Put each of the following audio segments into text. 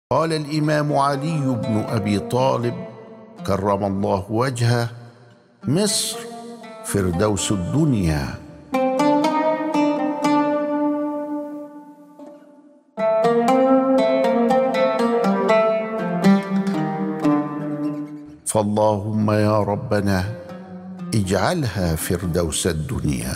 قال الامام علي بن ابي طالب كرم الله وجهه مصر فردوس الدنيا فاللهم يا ربنا اجعلها فردوس الدنيا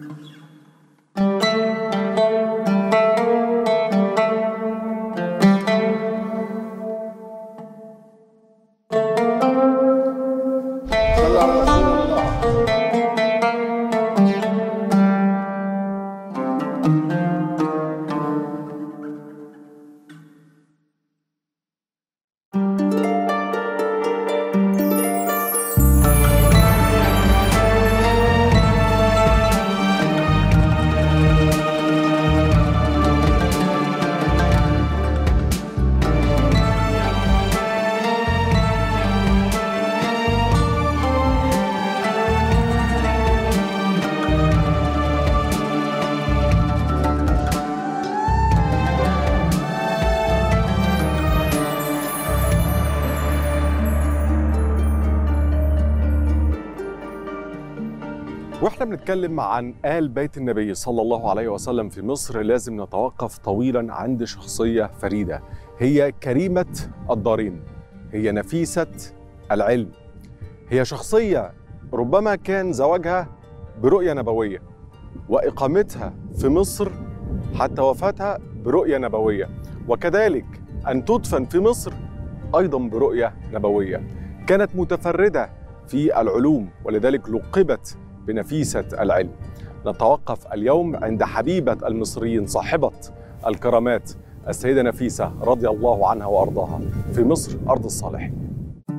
واحنا بنتكلم عن آل بيت النبي صلى الله عليه وسلم في مصر لازم نتوقف طويلا عند شخصية فريدة هي كريمة الدارين هي نفيسة العلم هي شخصية ربما كان زواجها برؤية نبوية وإقامتها في مصر حتى وفاتها برؤية نبوية وكذلك أن تدفن في مصر أيضا برؤية نبوية كانت متفردة في العلوم ولذلك لقبت بنفيسة العلم نتوقف اليوم عند حبيبة المصريين صاحبة الكرامات السيدة نفيسة رضي الله عنها وأرضاها في مصر أرض الصالحين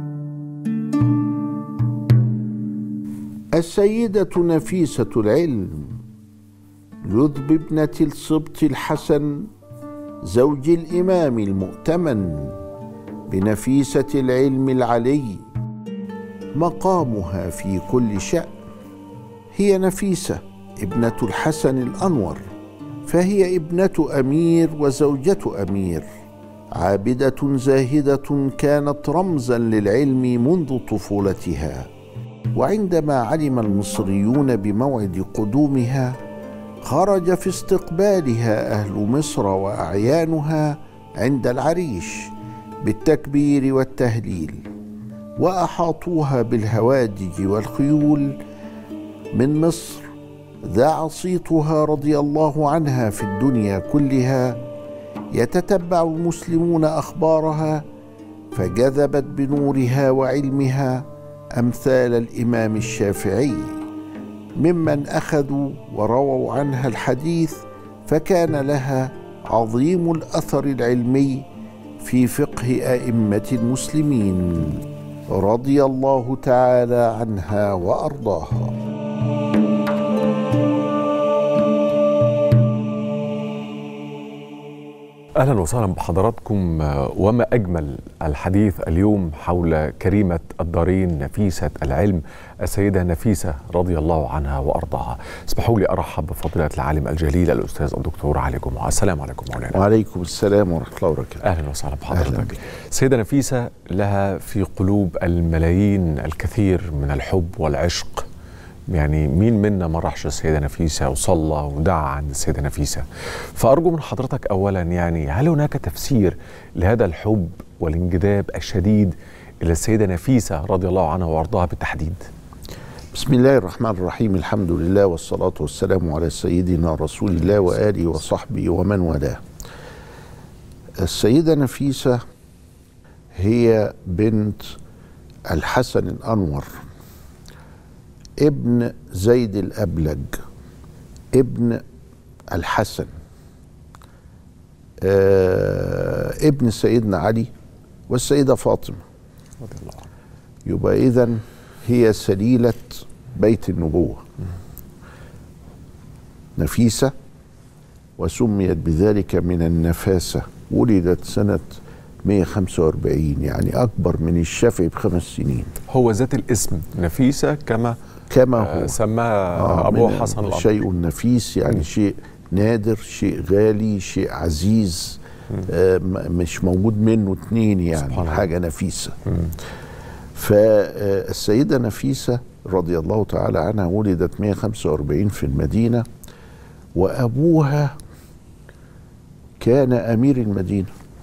السيدة نفيسة العلم لذب ابنة السبط الحسن زوج الإمام المؤتمن بنفيسة العلم العلي مقامها في كل شأن هي نفيسة ابنة الحسن الأنور فهي ابنة أمير وزوجة أمير عابدة زاهدة كانت رمزا للعلم منذ طفولتها وعندما علم المصريون بموعد قدومها خرج في استقبالها اهل مصر واعيانها عند العريش بالتكبير والتهليل واحاطوها بالهوادج والخيول من مصر ذاع صيتها رضي الله عنها في الدنيا كلها يتتبع المسلمون اخبارها فجذبت بنورها وعلمها امثال الامام الشافعي ممن اخذوا ورووا عنها الحديث فكان لها عظيم الاثر العلمي في فقه ائمه المسلمين رضي الله تعالى عنها وارضاها اهلا وسهلا بحضراتكم وما اجمل الحديث اليوم حول كريمه الدارين نفيسه العلم السيده نفيسه رضي الله عنها وارضاها. اسمحوا لي ارحب بفضيله العالم الجليل الاستاذ الدكتور علي جمعه، السلام عليكم مولانا. وعليكم السلام ورحمه الله وبركاته. اهلا وسهلا بحضرتك. السيده نفيسه لها في قلوب الملايين الكثير من الحب والعشق يعني مين منا ما راحش السيدة نفيسة وصلى ودعا عند السيدة نفيسة فأرجو من حضرتك أولا يعني هل هناك تفسير لهذا الحب والانجذاب الشديد إلى السيدة نفيسة رضي الله عنها وأرضاها بالتحديد بسم الله الرحمن الرحيم الحمد لله والصلاة والسلام على سيدنا رسول الله وآله وصحبه ومن والاه السيدة نفيسة هي بنت الحسن الأنور ابن زيد الأبلج ابن الحسن آه ابن سيدنا علي والسيدة فاطمة رضي الله عنها يبقى إذا هي سليلة بيت النبوة نفيسة وسميت بذلك من النفاسة ولدت سنة 145 يعني أكبر من الشافعي بخمس سنين هو ذات الاسم نفيسة كما كما آه، هو سماها آه، أبوه من حسن الأبيض شيء نفيس يعني مم. شيء نادر شيء غالي شيء عزيز آه، م- مش موجود منه اتنين يعني سبحان الله. حاجه نفيسه فالسيده نفيسه رضي الله تعالى عنها ولدت 145 في المدينه وابوها كان امير المدينه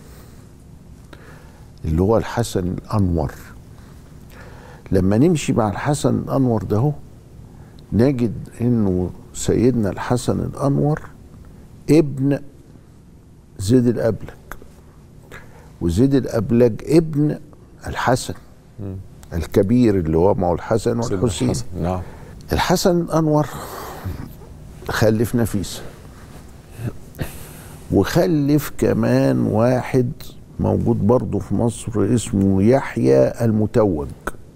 اللي هو الحسن الانور لما نمشي مع الحسن الانور ده هو نجد انه سيدنا الحسن الانور ابن زيد الابلج وزيد الابلج ابن الحسن الكبير اللي هو معه الحسن سيدنا والحسين الحسن. نعم الحسن الانور خلف نفيسه وخلف كمان واحد موجود برضه في مصر اسمه يحيى المتوج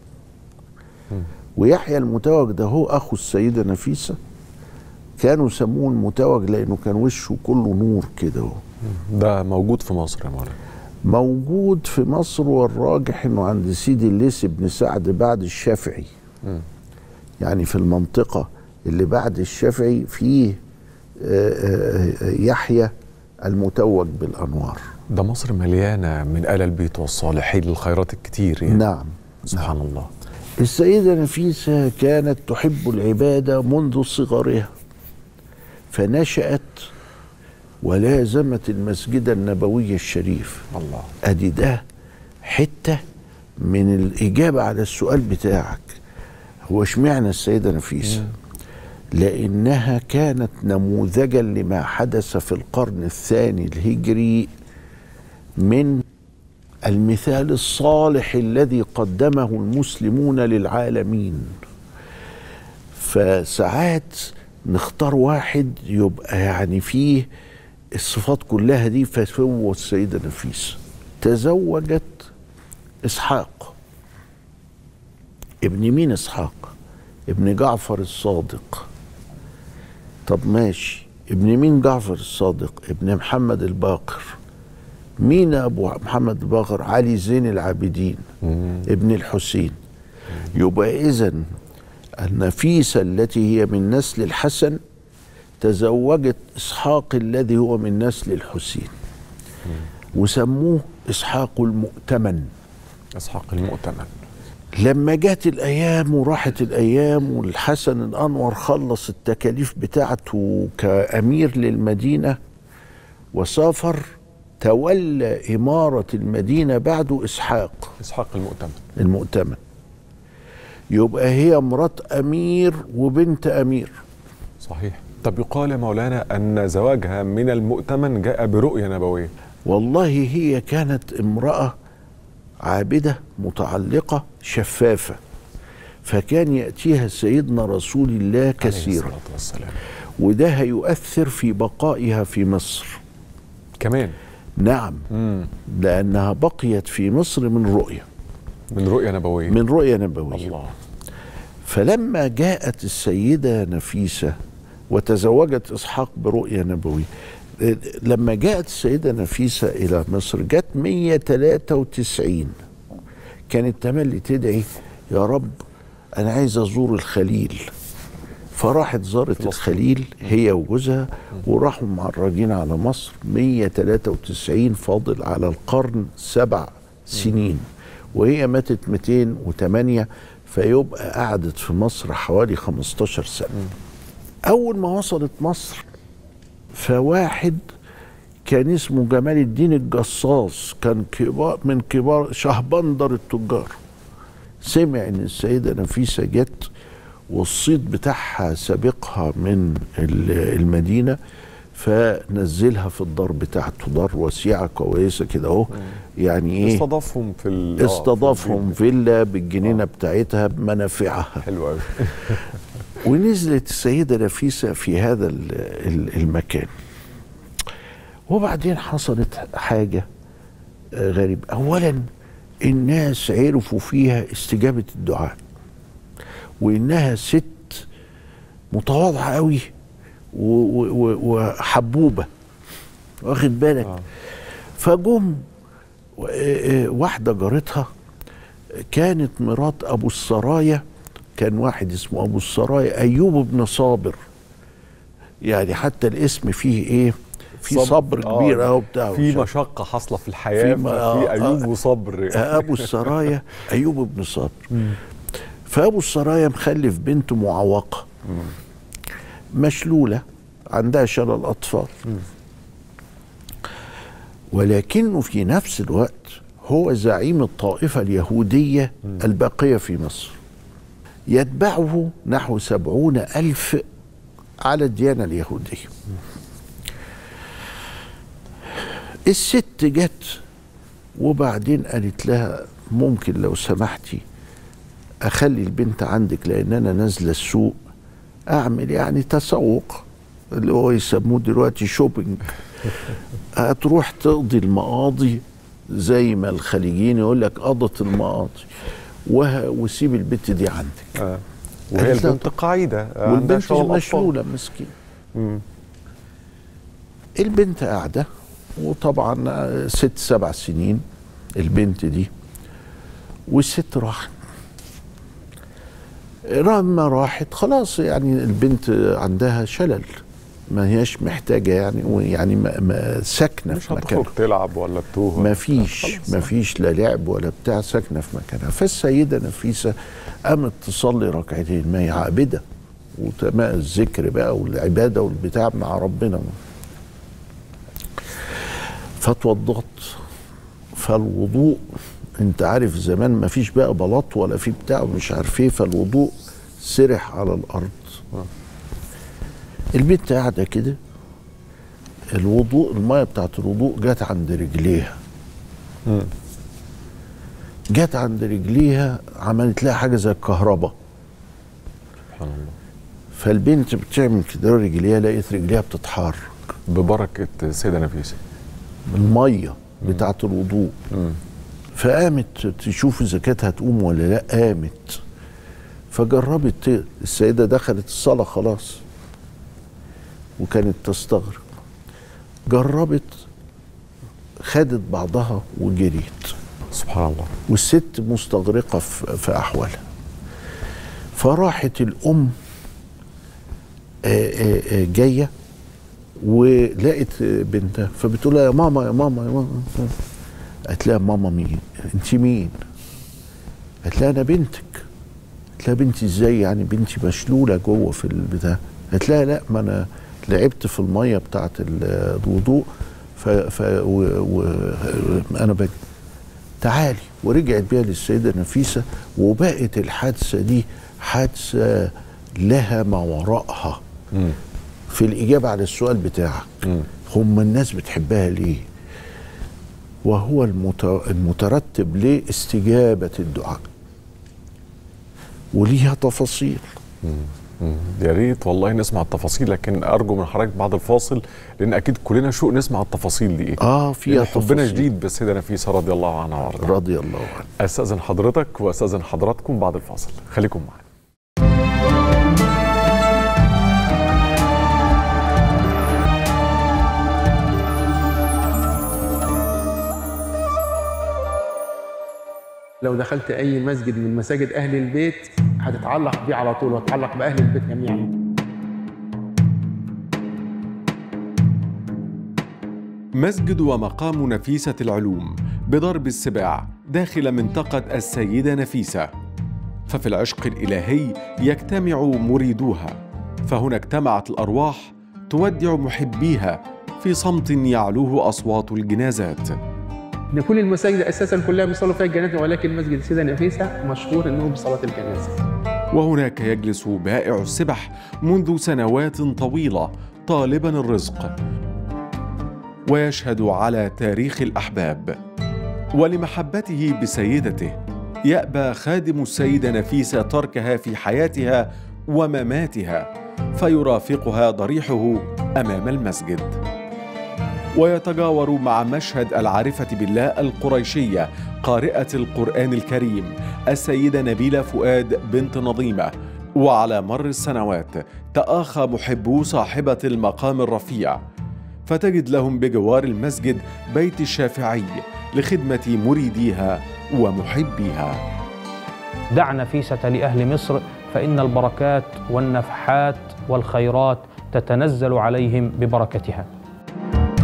ويحيى المتوج ده هو اخو السيده نفيسه كانوا يسموه المتوج لانه كان وشه كله نور كده اهو. ده موجود في مصر يا مولانا موجود في مصر والراجح انه عند سيدي الليث بن سعد بعد الشافعي يعني في المنطقة اللي بعد الشافعي فيه آه، آه، آه، يحيى المتوج بالأنوار ده مصر مليانه من ال البيت والصالحين الخيرات الكتير يعني. نعم سبحان الله السيدة نفيسة كانت تحب العبادة منذ صغرها فنشأت ولازمت المسجد النبوي الشريف الله ادي ده حته من الاجابه على السؤال بتاعك هو اشمعنى السيده نفيسه لانها كانت نموذجا لما حدث في القرن الثاني الهجري من المثال الصالح الذي قدمه المسلمون للعالمين فساعات نختار واحد يبقى يعني فيه الصفات كلها دي فهو السيدة نفيسة تزوجت إسحاق ابن مين إسحاق ابن جعفر الصادق طب ماشي ابن مين جعفر الصادق ابن محمد الباقر مين أبو محمد الباقر علي زين العابدين ابن الحسين يبقى إذا النفيسة التي هي من نسل الحسن تزوجت اسحاق الذي هو من نسل الحسين وسموه اسحاق المؤتمن اسحاق المؤتمن لما جت الايام وراحت الايام والحسن الانور خلص التكاليف بتاعته كامير للمدينه وسافر تولى اماره المدينه بعده اسحاق اسحاق المؤتمن المؤتمن يبقى هي مرات امير وبنت امير صحيح طب يقال يا مولانا ان زواجها من المؤتمن جاء برؤيه نبويه والله هي كانت امرأة عابدة متعلقة شفافة فكان يأتيها سيدنا رسول الله عليه كثيرا الصلاه والسلام وده هيؤثر في بقائها في مصر كمان نعم مم. لأنها بقيت في مصر من رؤية من رؤيه نبويه من رؤية نبوية الله فلما جاءت السيدة نفيسة وتزوجت إسحاق برؤية نبوية لما جاءت السيدة نفيسة إلى مصر جت 193 كانت تملي تدعي يا رب أنا عايز أزور الخليل فراحت زارت الخليل هي وجوزها وراحوا معرجين على مصر 193 فاضل على القرن سبع سنين وهي ماتت 208 فيبقى قعدت في مصر حوالي 15 سنة أول ما وصلت مصر فواحد كان اسمه جمال الدين الجصاص كان كبار من كبار شهبندر التجار سمع ان السيده نفيسه جت والصيت بتاعها سابقها من ال- المدينه فنزلها في الدار بتاعته دار وسيعه كويسه كده اهو يعني ايه استضافهم في ال- آه، في استضافهم البيت. فيلا بالجنينه بتاعتها بمنافعها حلو قوي ونزلت السيدة نفيسة في هذا ال- ال- المكان وبعدين حصلت حاجة آه، غريبة أولا الناس عرفوا فيها استجابة الدعاء وإنها ست متواضعة قوي و- و- و- وحبوبة واخد بالك آه. فجم و- آه، آه، واحدة جارتها كانت مرات ابو السرايا كان واحد اسمه ابو السرايا ايوب بن صابر يعني حتى الاسم فيه ايه في صبر كبير اهو بتاع في مشقه حاصله في الحياه في في, م- آه، في ايوب آه. وصبر ابو السرايا ايوب بن صبر فابو السرايا مخلف بنته معوقه مشلوله عندها شلل اطفال ولكنه في نفس الوقت هو زعيم الطائفه اليهوديه الباقيه في مصر يتبعه نحو سبعون ألف على الديانة اليهودية الست جت وبعدين قالت لها ممكن لو سمحتي اخلي البنت عندك لان انا نازله السوق اعمل يعني تسوق اللي هو يسموه دلوقتي شوبينج هتروح تقضي المقاضي زي ما الخليجيين يقول لك قضت المقاضي وه- وسيب البنت دي عندك آه. وهي قالت لها البنت قاعده عندها والبنت شلل أطفال. مشلوله مسكين مم. البنت قاعده وطبعا ست سبع سنين البنت دي والست راحت لما راحت خلاص يعني البنت عندها شلل ما هياش محتاجه يعني ويعني ما ما ساكنه مش في مكانها هتخرج تلعب ولا تتوه ما فيش خلاص. ما فيش لا لعب ولا بتاع ساكنه في مكانها فالسيده نفيسه قامت تصلي ركعتين ما هي عابده وتمام الذكر بقى والعباده والبتاع مع ربنا فتوضأت فالوضوء انت عارف زمان ما فيش بقى بلاط ولا في بتاع ومش عارف ايه فالوضوء سرح على الارض البنت قاعده كده الوضوء الميه بتاعت الوضوء جت عند رجليها مم. جت عند رجليها عملت لها حاجه زي الكهرباء سبحان الله فالبنت بتعمل كده رجليها لقيت رجليها بتتحرك ببركه السيده نفيسه الميه بتاعت الوضوء مم. فقامت تشوف اذا كانت هتقوم ولا لا قامت فجربت ت- السيده دخلت الصلاه خلاص وكانت تستغرب جربت خدت بعضها وجريت سبحان الله والست مستغرقه في في احوالها فراحت الام آه، آه، آه، جايه ولقت بنتها فبتقول لها يا ماما يا ماما يا ماما قالت لها ماما مين انت مين قالت لها انا بنتك قالت لها بنتي ازاي يعني بنتي مشلوله جوه في البتاع قالت لها لا ما انا لعبت في الميه بتاعه الوضوء ف, ف و و انا بجي تعالي ورجعت بيها للسيده نفيسه وبقت الحادثه دي حادثه لها ما وراءها مم. في الاجابه على السؤال بتاعك مم. هم الناس بتحبها ليه وهو المت- المترتب لاستجابه الدعاء وليها تفاصيل مم. يا ريت والله نسمع التفاصيل لكن ارجو من حضرتك بعد الفاصل لان اكيد كلنا شوق نسمع التفاصيل دي ايه اه فيها لأن حبنا تفاصيل. شديد بالسيده نفيسه رضي الله عنها وارضاها رضي الله عنه استاذن حضرتك واستاذن حضراتكم بعد الفاصل خليكم معانا لو دخلت اي مسجد من مساجد اهل البيت هتتعلق بيه على طول وتتعلق باهل البيت جميعا مسجد ومقام نفيسة العلوم بضرب السباع داخل منطقة السيدة نفيسة ففي العشق الإلهي يجتمع مريدوها فهنا اجتمعت الأرواح تودع محبيها في صمت يعلوه أصوات الجنازات ان كل المساجد اساسا كلها بيصلوا فيها الجنازه ولكن مسجد السيده نفيسه مشهور انه بصلاه الجنازه وهناك يجلس بائع السبح منذ سنوات طويلة طالبا الرزق ويشهد على تاريخ الأحباب ولمحبته بسيدته يأبى خادم السيدة نفيسة تركها في حياتها ومماتها فيرافقها ضريحه أمام المسجد ويتجاور مع مشهد العارفة بالله القريشية قارئة القرآن الكريم السيدة نبيلة فؤاد بنت نظيمة وعلى مر السنوات تآخى محبو صاحبة المقام الرفيع فتجد لهم بجوار المسجد بيت الشافعي لخدمة مريديها ومحبيها دع نفيسة لأهل مصر فإن البركات والنفحات والخيرات تتنزل عليهم ببركتها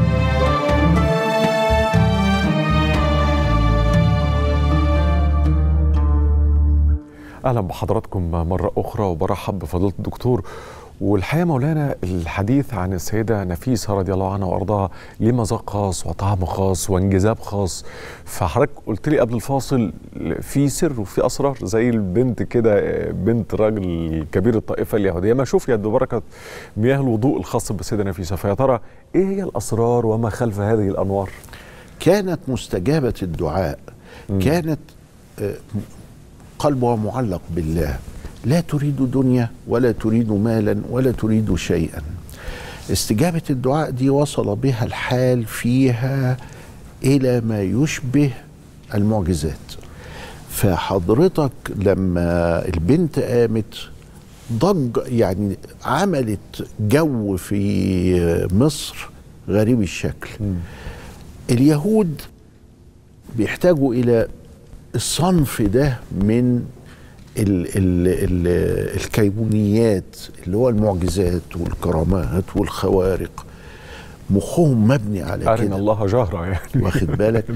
اهلا بحضراتكم مره اخرى وبرحب بفضيله الدكتور والحقيقه مولانا الحديث عن السيده نفيسه رضي الله عنها وارضاها ليه مذاق خاص وطعم خاص وانجذاب خاص فحضرتك قلت لي قبل الفاصل في سر وفي اسرار زي البنت كده بنت راجل كبير الطائفه اليهوديه ما شفيت ببركه مياه الوضوء الخاص بالسيده نفيسه فيا ترى ايه هي الاسرار وما خلف هذه الانوار؟ كانت مستجابة الدعاء كانت آه، قلبها معلق بالله لا تريد دنيا ولا تريد مالا ولا تريد شيئا استجابة الدعاء دي وصل بها الحال فيها إلى ما يشبه المعجزات فحضرتك لما البنت قامت ضج يعني عملت جو في مصر غريب الشكل اليهود بيحتاجوا الى الصنف ده من ال ال ال الكيبونيات اللي هو المعجزات والكرامات والخوارق مخهم مبني على ارنا كده الله جهرا يعني واخد بالك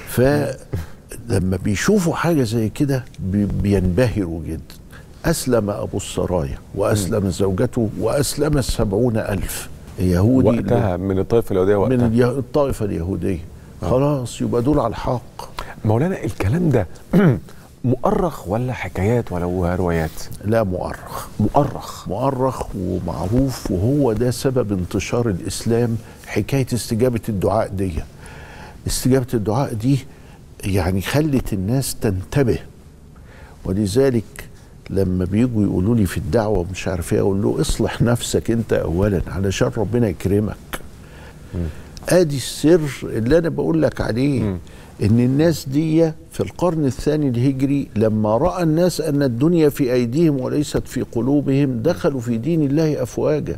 فلما بيشوفوا حاجة زي كده بي- بينبهروا جدا أسلم أبو السرايا وأسلم زوجته وأسلم السبعون ألف يهودي وقتها من الطائفه اليهوديه من وقتها اليه- الطائفة اليهودية خلاص يبقى دول على الحق مولانا الكلام ده مؤرخ ولا حكايات ولا روايات؟ لا مؤرخ مؤرخ مؤرخ ومعروف وهو ده سبب انتشار الإسلام حكاية استجابة الدعاء دي استجابة الدعاء دي يعني خلت الناس تنتبه ولذلك لما بيجوا يقولوا لي في الدعوة مش عارف ايه اقول له اصلح نفسك انت اولا علشان ربنا يكرمك ادي السر اللي انا بقول لك عليه ان الناس دي في القرن الثاني الهجري لما راى الناس ان الدنيا في ايديهم وليست في قلوبهم دخلوا في دين الله افواجا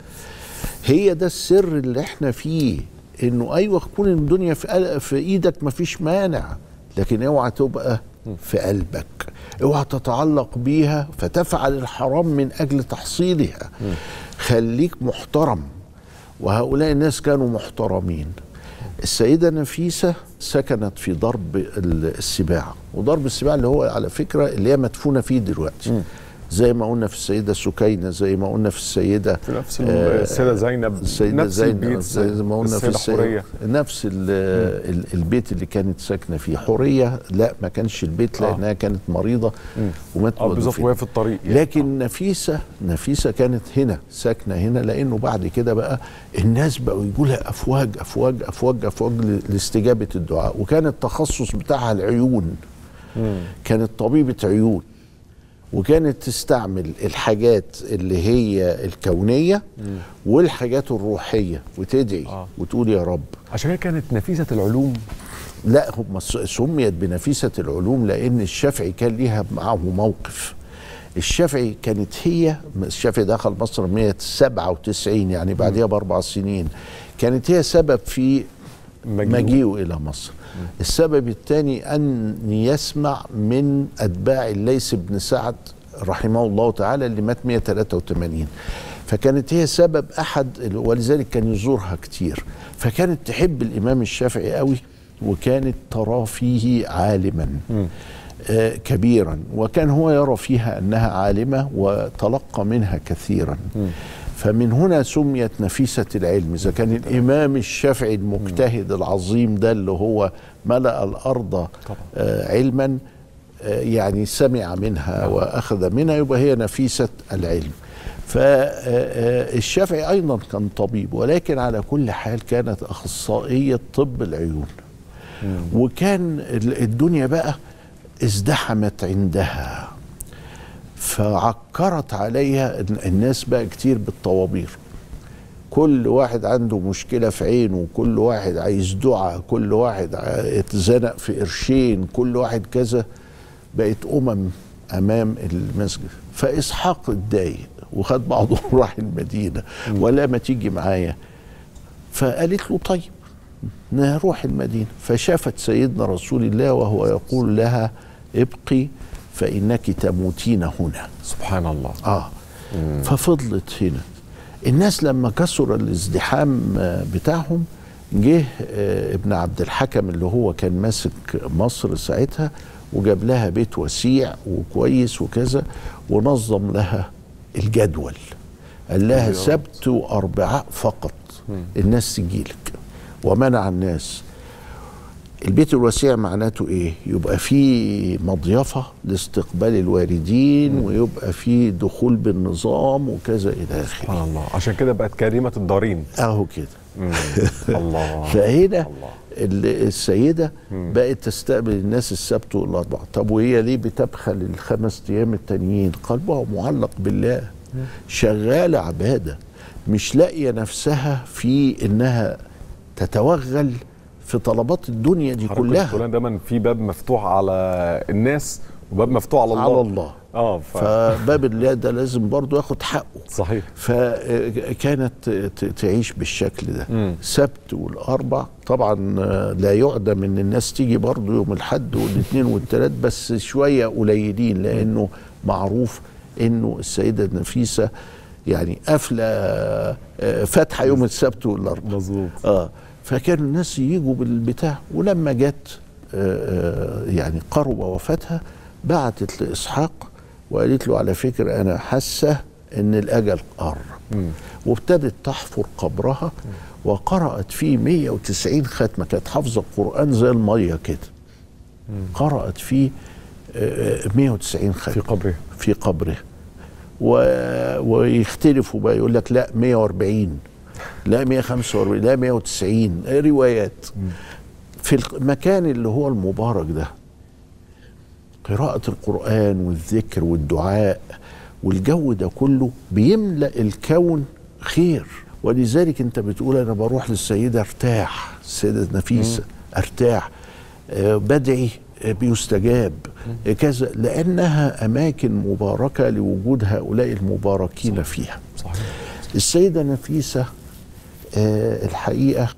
هي ده السر اللي احنا فيه انه ايوه تكون الدنيا في قل- في ايدك مفيش مانع لكن اوعى تبقى في قلبك اوعى تتعلق بيها فتفعل الحرام من اجل تحصيلها خليك محترم وهؤلاء الناس كانوا محترمين السيدة نفيسة سكنت في ضرب ال- السباع وضرب السباع اللي هو على فكرة اللي هي مدفونة فيه دلوقتي زي ما قلنا في السيدة سكينة زي ما قلنا في السيدة في نفس آه، السيده زينب السيدة نفس زينب البيت زي ما قلنا في السيده السيدة حوريه نفس ال ال البيت اللي كانت ساكنة فيه حورية لا ما كانش البيت آه. لأنها كانت مريضة وماتت اه بالظبط ودفنت. وهي في الطريق يعني. لكن نفيسة نفيسة كانت هنا ساكنة هنا لأنه بعد كده بقى الناس بقوا يقولها أفواج أفواج أفواج أفواج ل- لاستجابة الدعاء وكان التخصص بتاعها العيون كانت طبيبة عيون وكانت تستعمل الحاجات اللي هي الكونية والحاجات الروحية وتدعي آه. وتقول يا رب عشان كده كانت نفيسه العلوم لا هم س- سميت بنفيسة العلوم لأن الشافعي كان ليها معه موقف الشافعي كانت هي الشافعي دخل مصر 197 يعني بعدها بأربع سنين كانت هي سبب في مجيئه. مجيئه إلى مصر السبب الثاني أن يسمع من أتباع الليث بن سعد رحمه الله تعالى اللي مات 183 فكانت هي سبب أحد ولذلك كان يزورها كتير فكانت تحب الإمام الشافعي قوي وكانت تراه فيه عالما آه كبيرا وكان هو يرى فيها أنها عالمة وتلقى منها كثيرا فمن هنا سميت نفيسة العلم إذا كان الإمام الشافعي المجتهد العظيم ده اللي هو ملأ الأرض آه علما آه يعني سمع منها وأخذ منها يبقى هي نفيسة العلم فالشافعي أيضا كان طبيب ولكن على كل حال كانت أخصائية طب العيون وكان ال- الدنيا بقى ازدحمت عندها فعكرت عليها ال- الناس بقى كتير بالطوابير كل واحد عنده مشكلة في عينه كل واحد عايز دعاء كل واحد ع- اتزنق في قرشين كل واحد كذا بقت أمم أمام المسجد فإسحاق اتضايق وخد بعضه وراح المدينة ولا ما تيجي معايا فقالت له طيب نروح المدينة فشافت سيدنا رسول الله وهو يقول لها ابقي فإنك تموتين هنا سبحان الله آه ففضلت هنا الناس لما كسر الازدحام آه، بتاعهم جه آه، ابن عبد الحكم اللي هو كان ماسك مصر ساعتها وجاب لها بيت وسيع وكويس وكذا ونظم لها الجدول قال لها سبت واربعاء فقط الناس تجيلك ومنع الناس البيت الوسيع معناته ايه يبقى في مضيفه لاستقبال الواردين ويبقى في دخول بالنظام وكذا الى اخره سبحان الله عشان كده بقت كريمه الدارين اهو كده مم. الله فهنا الله. ال- السيدة بقت تستقبل الناس السبت والأربعاء طب وهي ليه بتبخل الخمس أيام التانيين قلبها معلق بالله شغالة عبادة مش لاقية نفسها في إنها تتوغل في طلبات الدنيا دي حضرتك كلها بتقول دايما في باب مفتوح على الناس وباب مفتوح على الله على الله اه ف... فباب الله ده لازم برضو ياخد حقه صحيح فكانت ت- تعيش بالشكل ده مم. سبت والاربع طبعا آه، لا يعدم ان الناس تيجي برضو يوم الحد والاثنين والثلاث بس شويه قليلين لانه معروف انه السيده نفيسه يعني قافله آه، فاتحه يوم السبت والاربع مظبوط اه فكانوا الناس يجوا بالبتاع ولما جت آه، آه، يعني قرب وفاتها بعتت لاسحاق وقالت له على فكره انا حاسه ان الاجل قرب مم. وابتدت تحفر قبرها وقرأت فيه 190 ختمة كانت حافظة القرآن زي المية كده قرأت فيه آه، 190 ختمة في قبره في قبره و... ويختلفوا بقى يقول لك لا 140 لا 145 لا 190 روايات في المكان اللي هو المبارك ده قراءة القرآن والذكر والدعاء والجو ده كله بيملأ الكون خير ولذلك انت بتقول انا بروح للسيدة ارتاح السيدة نفيسة ارتاح آه، بدعي آه، بيستجاب آه، كذا لانها اماكن مباركه لوجود هؤلاء المباركين فيها صحيح السيده نفيسه آه، الحقيقه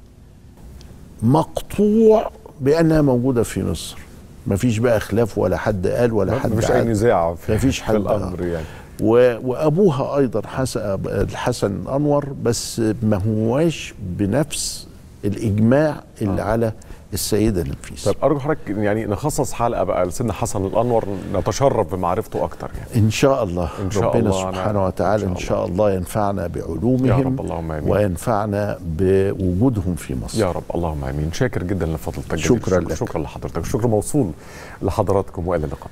مقطوع بانها موجوده في مصر مفيش بقى خلاف ولا حد قال ولا حد مفيش اي عاد. نزاع في, مفيش في حد الامر يعني و- وابوها ايضا حسن الحسن انور بس ما هواش بنفس الاجماع اللي آه. على السيده نفيسه طب ارجو حضرتك يعني نخصص حلقه بقى لسيدنا حسن الانور نتشرف بمعرفته اكتر يعني ان شاء الله إن شاء ربنا الله أنا- سبحانه وتعالى إن ان شاء شاء الله ينفعنا بعلومهم يا رب اللهم آمين. وينفعنا بوجودهم في مصر يا رب اللهم امين شاكر جدا لفضلتك جزيل شكراً الشكر. لك. شكرا لحضرتك الشكر موصول لحضراتكم والى اللقاء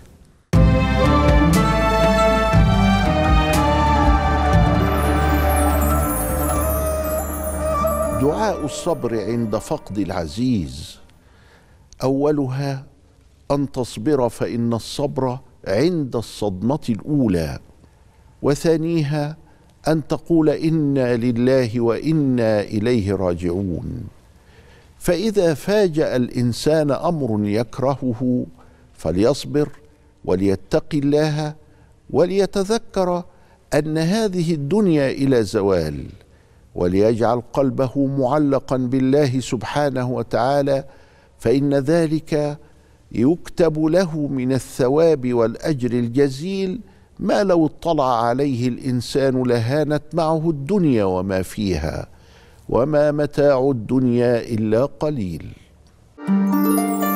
دعاء الصبر عند فقد العزيز اولها ان تصبر فان الصبر عند الصدمه الاولى وثانيها ان تقول انا لله وانا اليه راجعون فاذا فاجا الانسان امر يكرهه فليصبر وليتق الله وليتذكر ان هذه الدنيا الى زوال وليجعل قلبه معلقا بالله سبحانه وتعالى فان ذلك يكتب له من الثواب والاجر الجزيل ما لو اطلع عليه الانسان لهانت معه الدنيا وما فيها وما متاع الدنيا الا قليل